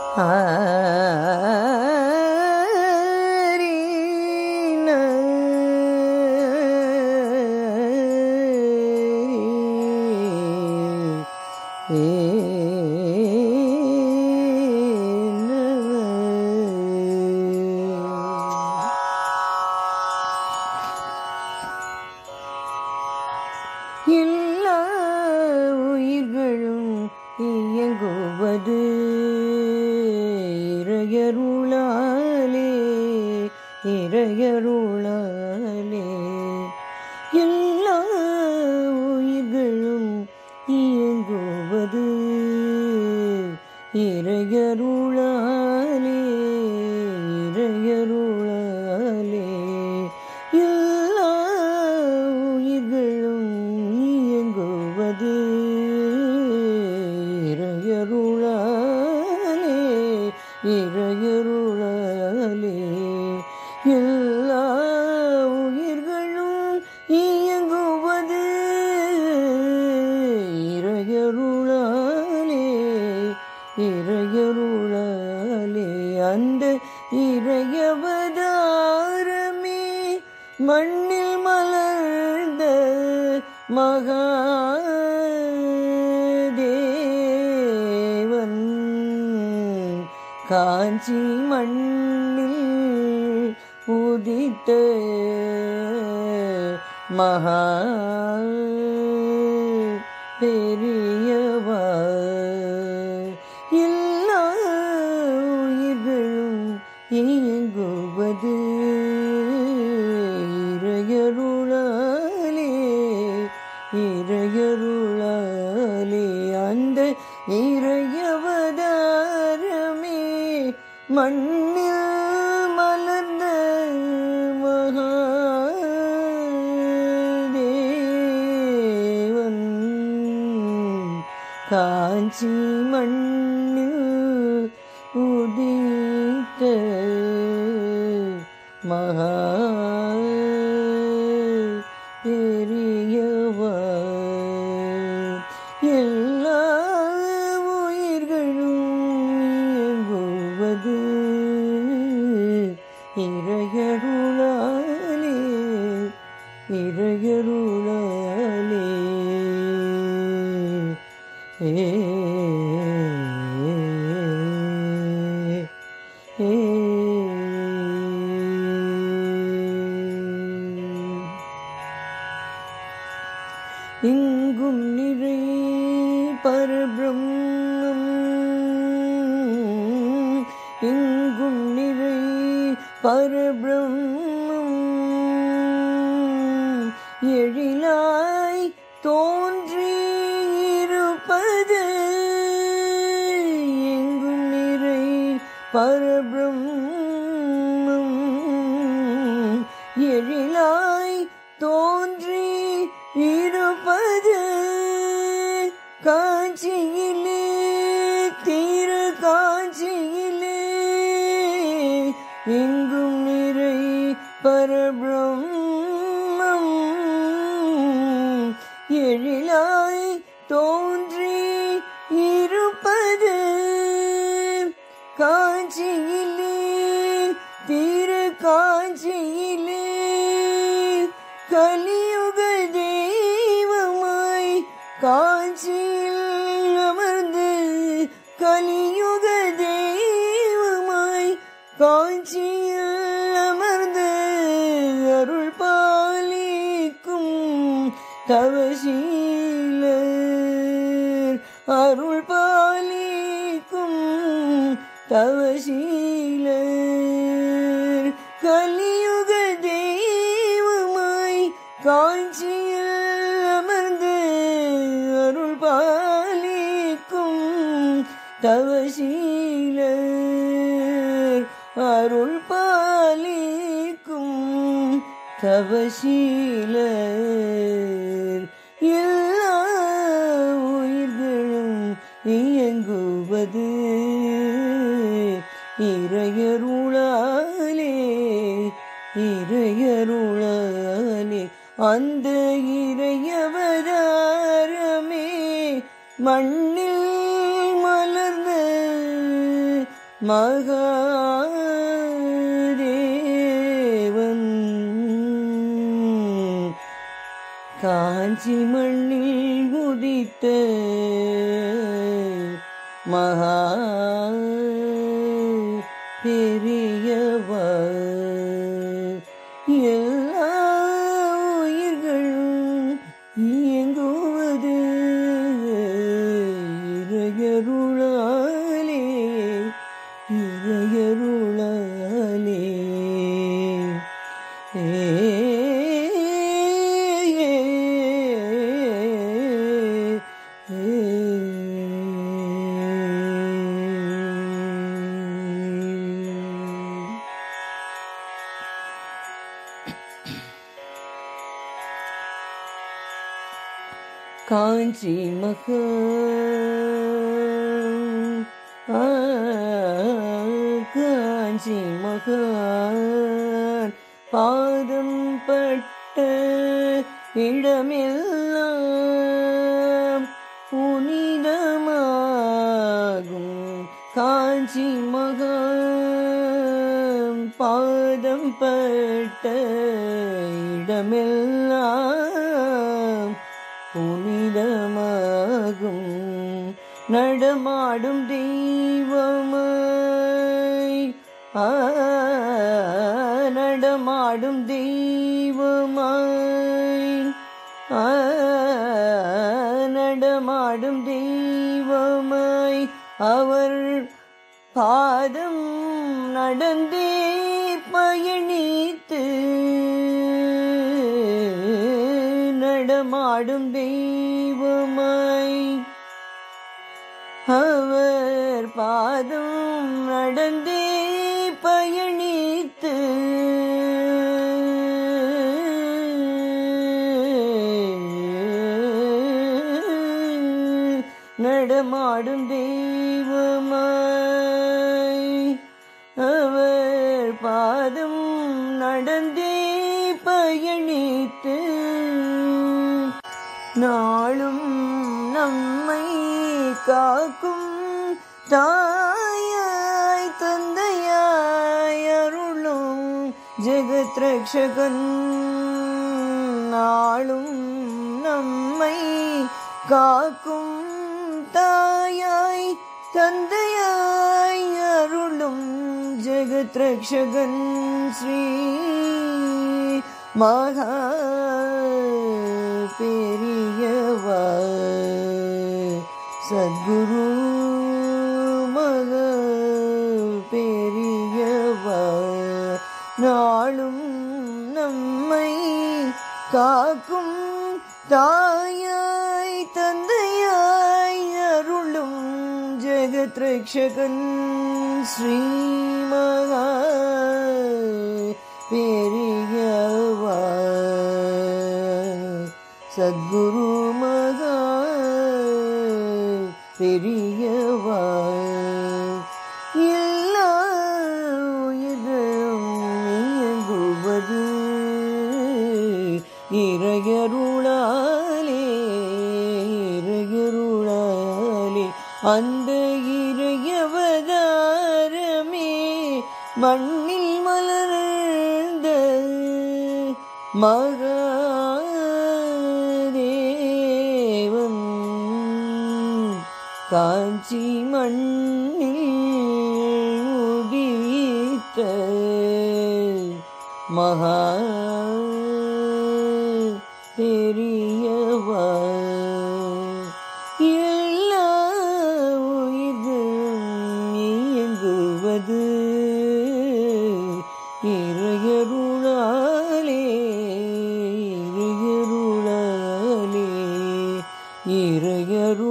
எல்லா உயிர்களும் இயங்குவது இறையருளாலே இறையருளாலே எல்லா உயிர்களும் இயங்குவது இறையருளாலே இறையருளாலே எல்லா உயிர்களும் இயங்குவது இறையருளாலே இறையருளாலே எல்லா உயிர்களும் இயங்குவது இறையருளாலே இறையருளாலே அந்த இறையவதாரமே மண்ணில் மலர்ந்த மகாதேவன் காஞ்சி மண்ணில் உதித்த மகா பெரியவா எல்லா உயிர்களும் இயங்குவது இறையருளாலே இறையருளாலே அந்த இறையவதாரமே மண்ணில் மலர்ந்த மகாதேவன் காஞ்சி மண்ணில் உதித்த மகா பெரியவா எல்லா உயிர்களும் இயங்குவது இறையருளாலே இறையருளாலே ஏ ஏ இங்கும் நிறை பரபிரம்மம் இங்கும் நிறை பரபிரம்மம் எழிலாய் தோன்றி இருப்பது எங்கும் நிறை பரபிரம்மம் எழிலாய் தோன்றி இருப்பது காஞ்சியிலே திரு காஞ்சியிலே எங்கும் நிறை பரபிரம்மம் எழிலாய் தோன்றி இருப்பது காஞ்சியிலே திரு காஞ்சியிலே கலியுக தெய்வமாய் காஞ்சியில் அமர்ந்து கலியுக தெய்வமாய் காஞ்சியில் அமர்ந்து அருள் பாலிக்கும் தவசீலர் அருள் பாலிக்கும் தவசீலர் கலியுக தெய்வமாய் காஞ்சியில் அமர்ந்து அருள் பாலிக்கும் தவசீலர் அருள் பாலிக்கும் தவசீலர் எல்லா உயிர்களும் இயங்குவது இறையருளாலே இறையருளாலே அந்த இறையவதாரமே மண்ணில் மலர்ந்த மகாதேவன் காஞ்சி மண்ணில் உதித்த மகா பெரியவர் எல்லா உயிர்களும் இயங்குவது இறையருளாலே இறையருளாலே காஞ்சி மகா ஆ, காஞ்சி மகான் பாதம் பட்ட இடமெல்லாம் புனிதமாகும் காஞ்சி மகான் பாதம் பட்ட இடமெல்லாம் புனிதமாகும் நடமாடும் தெய்வமாய் ஆ, நடமாடும் தெய்வமாய் ஆ, நடமாடும் தெய்வமாய் அவர் பாதம் நடந்தே பயணித்து நடமாடும் தெய்வமாய் அவர் பாதம் நடந்தே பயணித்து நடமாடும் தெய்வமாய் அவர் பாதம் நடந்தே பயணித்து நாளும் நம்மை காக்கும் தாயாய் தந்தையாய் அருளும் ஜெகத் ரக்ஷகன் நாளும் நம்மை காக்கும் தாயாய் தந்தையாய் அருளும் ஜெகத் ரக்ஷகன் ஸ்ரீ மகா பெரியவா சத்குரு மகா பெரியவா நாளும் நம்மை காக்கும் தாயாய் தந்தையாய் அருளும் ஜெகத் ரக்ஷகன் ஸ்ரீ மகா பெரியவா சத்குரு மகா பெரியவா எல்லா உயிர்களும் இயங்குவது இறையருளாலே இறையருளாலே அந்த இறையவதாரமே மண்ணில் மலர்ந்த மகாதேவன் காஞ்சி மண்ணில் உதித்த மகா பெரியவா எல்லா உயிர்களும் இயங்குவது இறையருளாலே இறையருளாலே இறையருளாலே